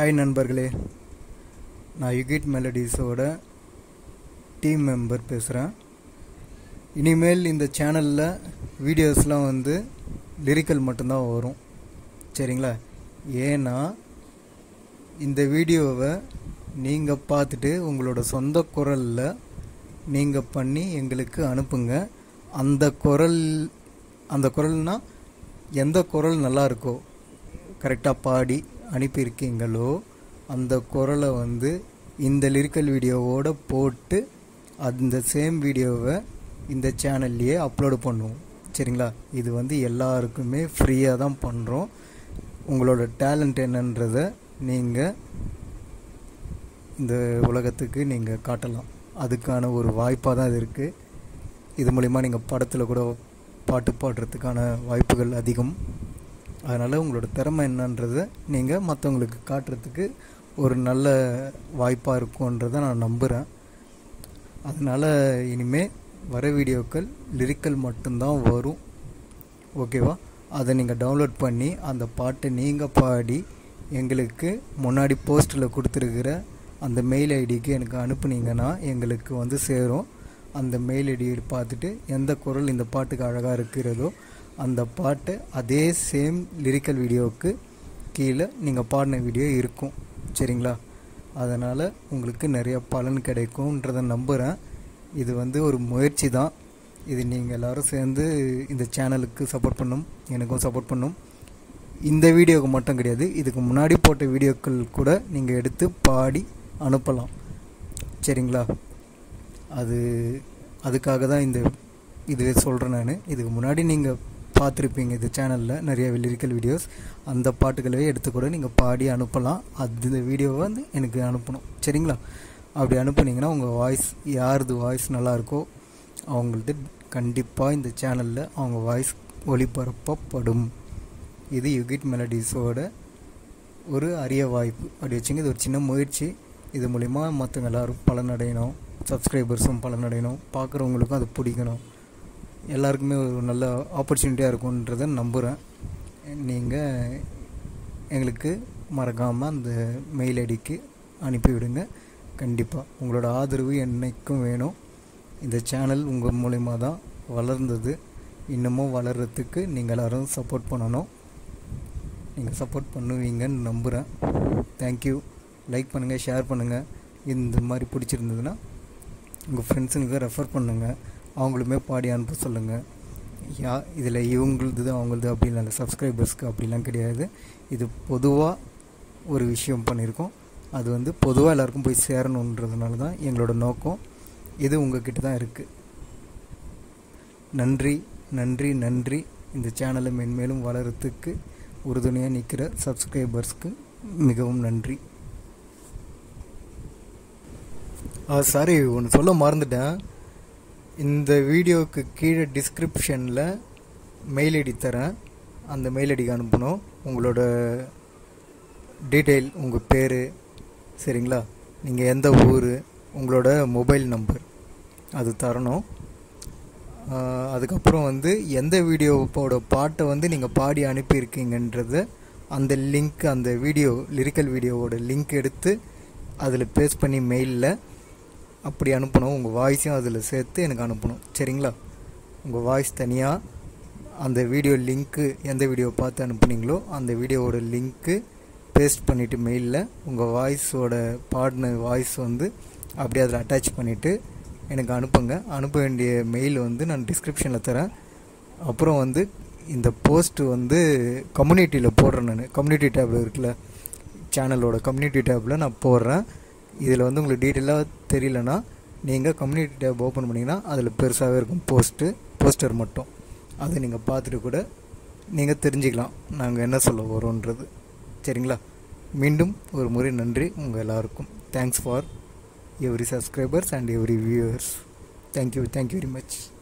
hi நண்பர்களே நான் யுகிட் மெலடிஸோட team member பேசுகிறேன் இனிமேல் இந்த சேனலில் வீடியோஸ்லாம் வந்து லிரிக்கல் மட்டும்தான் வரும் சரிங்களா ஏன்னா இந்த வீடியோவை நீங்கள் பார்த்துட்டு உங்களோட சொந்த குரலில் நீங்கள் பண்ணி எங்களுக்கு அனுப்புங்க அந்த குரல் அந்த குரல்னா எந்த குரல் நல்லா இருக்கோ கரெக்டாக பாடி அனுப்பியிருக்கீங்களோ அந்த குரலை வந்து இந்த லிரிக்கல் வீடியோவோட போட்டு அந்த சேம் வீடியோவை இந்த சேனல்லையே அப்லோடு பண்ணுவோம் சரிங்களா இது வந்து எல்லாருக்குமே ஃப்ரீயாக தான் பண்ணுறோம் உங்களோட டேலண்ட் என்னன்றதை நீங்கள் இந்த உலகத்துக்கு நீங்கள் காட்டலாம் அதுக்கான ஒரு வாய்ப்பாக தான் இது இருக்குது இது மூலிமா நீங்கள் படத்தில் கூட பாட்டு பாடுறதுக்கான வாய்ப்புகள் அதிகம் அதனால் உங்களோட திறமை என்னன்றதை நீங்கள் மற்றவங்களுக்கு காட்டுறதுக்கு ஒரு நல்ல வாய்ப்பாக இருக்கும்ன்றதை நான் நம்புகிறேன் அதனால் இனிமேல் வர வீடியோக்கள் லிரிக்கல் மட்டும்தான் வரும் ஓகேவா அதை நீங்கள் டவுன்லோட் பண்ணி அந்த பாட்டை நீங்கள் பாடி எங்களுக்கு முன்னாடி போஸ்ட்டில் கொடுத்துருக்கிற அந்த மெயில் ஐடிக்கு எனக்கு அனுப்புனீங்கன்னா எங்களுக்கு வந்து சேரும் அந்த மெயில் ஐடியை பார்த்துட்டு எந்த குரல் இந்த பாட்டுக்கு அழகாக இருக்கிறதோ அந்த பாட்டு அதே சேம் லிரிக்கல் வீடியோவுக்கு கீழே நீங்கள் பாடின வீடியோ இருக்கும் சரிங்களா அதனால் உங்களுக்கு நிறைய பலன் கிடைக்கும்ன்றதை நம்புகிறேன் இது வந்து ஒரு முயற்சி தான் இது நீங்கள் எல்லோரும் சேர்ந்து இந்த சேனலுக்கு சப்போர்ட் பண்ணும் எனக்கும் சப்போர்ட் பண்ணும் இந்த வீடியோவுக்கு மட்டும் கிடையாது இதுக்கு முன்னாடி போட்ட வீடியோக்கள் கூட நீங்கள் எடுத்து பாடி அனுப்பலாம் சரிங்களா அது அதுக்காக தான் இந்த இது சொல்கிறேன் நான் இதுக்கு முன்னாடி நீங்கள் பார்த்துருப்பீங்க இந்த சேனலில் நிறைய லிரிக்கல் வீடியோஸ் அந்த பாட்டுகளவே எடுத்து கூட நீங்கள் பாடி அனுப்பலாம் அது இந்த வீடியோவை வந்து எனக்கு அனுப்பணும் சரிங்களா அப்படி அனுப்புனீங்கன்னா உங்கள் வாய்ஸ் யாரது வாய்ஸ் நல்லாயிருக்கோ அவங்களது கண்டிப்பாக இந்த சேனலில் அவங்க வாய்ஸ் ஒளிபரப்பப்படும் இது யுகிட் மெலடிஸோட ஒரு அரிய வாய்ப்பு அப்படி வச்சுங்க இது ஒரு சின்ன முயற்சி இது மூலிமா மற்றவங்க எல்லோரும் பலனடையணும் சப்ஸ்கிரைபர்ஸும் பலனடையணும் பார்க்குறவங்களுக்கும் அது பிடிக்கணும் எல்லாருக்குமே ஒரு நல்ல ஆப்பர்ச்சுனிட்டியாக இருக்குன்றதை நம்புகிறேன் நீங்கள் எங்களுக்கு மறக்காமல் அந்த மெயில் ஐடிக்கு அனுப்பிவிடுங்க கண்டிப்பாக உங்களோட ஆதரவு என்றைக்கும் வேணும் இந்த சேனல் உங்கள் மூலிமா தான் வளர்ந்தது இன்னமும் வளர்கிறதுக்கு நீங்கள் எல்லோரும் சப்போர்ட் பண்ணணும் நீங்கள் சப்போர்ட் பண்ணுவீங்கன்னு நம்புகிறேன் தேங்க்யூ லைக் பண்ணுங்கள் ஷேர் பண்ணுங்கள் இந்த மாதிரி பிடிச்சிருந்ததுன்னா உங்கள் ஃப்ரெண்ட்ஸுங்களுக்கு ரெஃபர் பண்ணுங்கள் அவங்களுமே பாடி அனுப்ப சொல்லுங்கள் யா இதில் இவங்களது அவங்களது அப்படிலாம் இல்லை சப்ஸ்கிரைபர்ஸ்க்கு அப்படிலாம் கிடையாது இது பொதுவாக ஒரு விஷயம் பண்ணியிருக்கோம் அது வந்து பொதுவாக எல்லாருக்கும் போய் சேரணுன்றதுனால தான் எங்களோட நோக்கம் இது உங்ககிட்ட தான் இருக்குது நன்றி நன்றி நன்றி இந்த சேனலை மென்மேலும் வளர்கிறதுக்கு உறுதுணையாக நிற்கிற சப்ஸ்கிரைபர்ஸ்க்கு மிகவும் நன்றி ஆ சாரி ஒன்று சொல்ல மறந்துட்டேன் இந்த வீடியோவுக்கு கீழே டிஸ்கிரிப்ஷனில் மெயில் ஐடி தரேன் அந்த மெயில் ஐடிக்கு அனுப்பணும் உங்களோட டீட்டெயில் உங்கள் பேர் சரிங்களா நீங்கள் எந்த ஊர் உங்களோட மொபைல் நம்பர் அது தரணும் அதுக்கப்புறம் வந்து எந்த வீடியோவோட பாட்டை வந்து நீங்கள் பாடி அனுப்பியிருக்கீங்கன்றத அந்த லிங்க் அந்த வீடியோ லிரிக்கல் வீடியோவோட லிங்க் எடுத்து அதில் பேஸ்ட் பண்ணி மெயிலில் அப்படி அனுப்பணும் உங்கள் வாய்ஸையும் அதில் சேர்த்து எனக்கு அனுப்பணும் சரிங்களா உங்கள் வாய்ஸ் தனியாக அந்த வீடியோ லிங்க்கு எந்த வீடியோ பார்த்து அனுப்புனீங்களோ அந்த வீடியோவோட லிங்க்கு பேஸ்ட் பண்ணிவிட்டு மெயிலில் உங்கள் வாய்ஸோட பாடின வாய்ஸ் வந்து அப்படியே அதில் அட்டாச் பண்ணிவிட்டு எனக்கு அனுப்புங்க அனுப்ப வேண்டிய மெயில் வந்து நான் டிஸ்கிரிப்ஷனில் தரேன் அப்புறம் வந்து இந்த போஸ்ட்டு வந்து கம்யூனிட்டியில் போடுறேன் நான் கம்யூனிட்டி டேப்பில் இருக்குல்ல சேனலோட கம்யூனிட்டி டேப்பில் நான் போடுறேன் இதில் வந்து உங்களுக்கு டீட்டெயிலாக தெரியலனா நீங்கள் கம்யூனிட்டி டேப் ஓப்பன் பண்ணிங்கன்னா அதில் பெருசாகவே இருக்கும் போஸ்ட்டு போஸ்டர் மட்டும் அதை நீங்கள் பார்த்துட்டு கூட நீங்கள் தெரிஞ்சுக்கலாம் நாங்கள் என்ன சொல்ல வரோன்றது சரிங்களா மீண்டும் ஒரு முறை நன்றி உங்கள் எல்லாருக்கும் thanks for every subscribers and every viewers thank you thank you very much